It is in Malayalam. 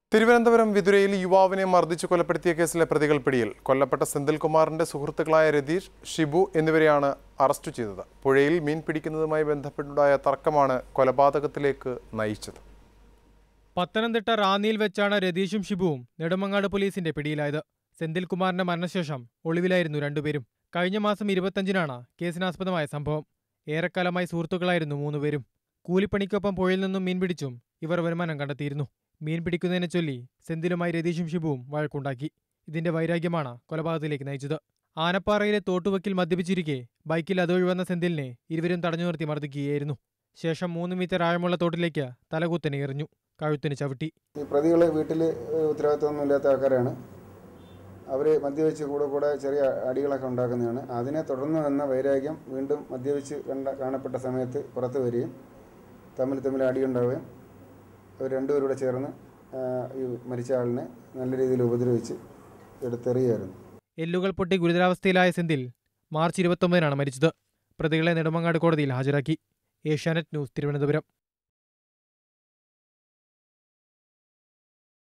തിരുവനന്തപുരം വിതുരയിൽ യുവാവിനെ മർദ്ദിച്ച് കൊലപ്പെടുത്തിയ കേസിലെ പ്രതികൾ പിടിയിൽ കൊല്ലപ്പെട്ട സെന്തിൽകുമാറിന്റെ സുഹൃത്തുക്കളായ രതീഷ് ഷിബു എന്നിവരെയാണ് അറസ്റ്റ് ചെയ്തത് പുഴയിൽ മീൻ പിടിക്കുന്നതുമായി ബന്ധപ്പെട്ടുണ്ടായ തർക്കമാണ് കൊലപാതകത്തിലേക്ക് നയിച്ചത് പത്തനംതിട്ട റാന്നിയിൽ വെച്ചാണ് രതീഷും ഷിബുവും നെടുമങ്ങാട് പോലീസിന്റെ പിടിയിലായത് സെന്തിൽകുമാറിന്റെ മരണശേഷം ഒളിവിലായിരുന്നു രണ്ടുപേരും കഴിഞ്ഞ മാസം ഇരുപത്തഞ്ചിനാണ് കേസിനാസ്പദമായ സംഭവം ഏറെക്കാലമായി സുഹൃത്തുക്കളായിരുന്നു മൂന്നുപേരും കൂലിപ്പണിക്കൊപ്പം പുഴയിൽ നിന്നും മീൻ പിടിച്ചും ഇവർ വരുമാനം കണ്ടെത്തിയിരുന്നു മീൻ പിടിക്കുന്നതിനെ ചൊല്ലി സെന്തിലുമായി രതീഷും ഷിബുവും വഴക്കുണ്ടാക്കി ഇതിന്റെ വൈരാഗ്യമാണ് കൊലപാതകത്തിലേക്ക് നയിച്ചത് ആനപ്പാറയിലെ തോട്ടുവക്കിൽ മദ്യപിച്ചിരിക്കെ ബൈക്കിൽ അതൊഴിവന്ന സെന്തിലിനെ ഇരുവരും തടഞ്ഞു നിർത്തി മർദ്ദിക്കുകയായിരുന്നു ശേഷം മൂന്ന് മീറ്റർ ആഴമുള്ള തോട്ടിലേക്ക് തലകുത്തനെ എറിഞ്ഞു കഴുത്തിന് ചവിട്ടി ഈ പ്രതികൾ വീട്ടിൽ ഉത്തരവാദിത്വമൊന്നും ഇല്ലാത്ത ആൾക്കാരാണ് അവർ മദ്യപിച്ച് കൂടെ കൂടെ ചെറിയ അടികളൊക്കെ ഉണ്ടാക്കുന്നതാണ് അതിനെ തുടർന്ന് വന്ന വൈരാഗ്യം വീണ്ടും മദ്യപിച്ച് കണ്ട കാണപ്പെട്ട സമയത്ത് പുറത്തു വരികയും തമ്മിൽ തമ്മിൽ അടിയുണ്ടാവുകയും അവർ രണ്ടുപേരും കൂടെ ചേർന്ന് ആ, ഈ മരിച്ച ആളിനെ നല്ല രീതിയിൽ ഉപദ്രവിച്ച് എടുത്തെറിയായിരുന്നു എല്ലുകൾ പൊട്ടി ഗുരുതരാവസ്ഥയിലായ സെന്തിൽ മാർച്ച് ഇരുപത്തൊമ്പതിനാണ് മരിച്ചത് പ്രതികളെ നെടുമങ്ങാട് കോടതിയിൽ ഹാജരാക്കി ഏഷ്യാനെറ്റ് ന്യൂസ് തിരുവനന്തപുരം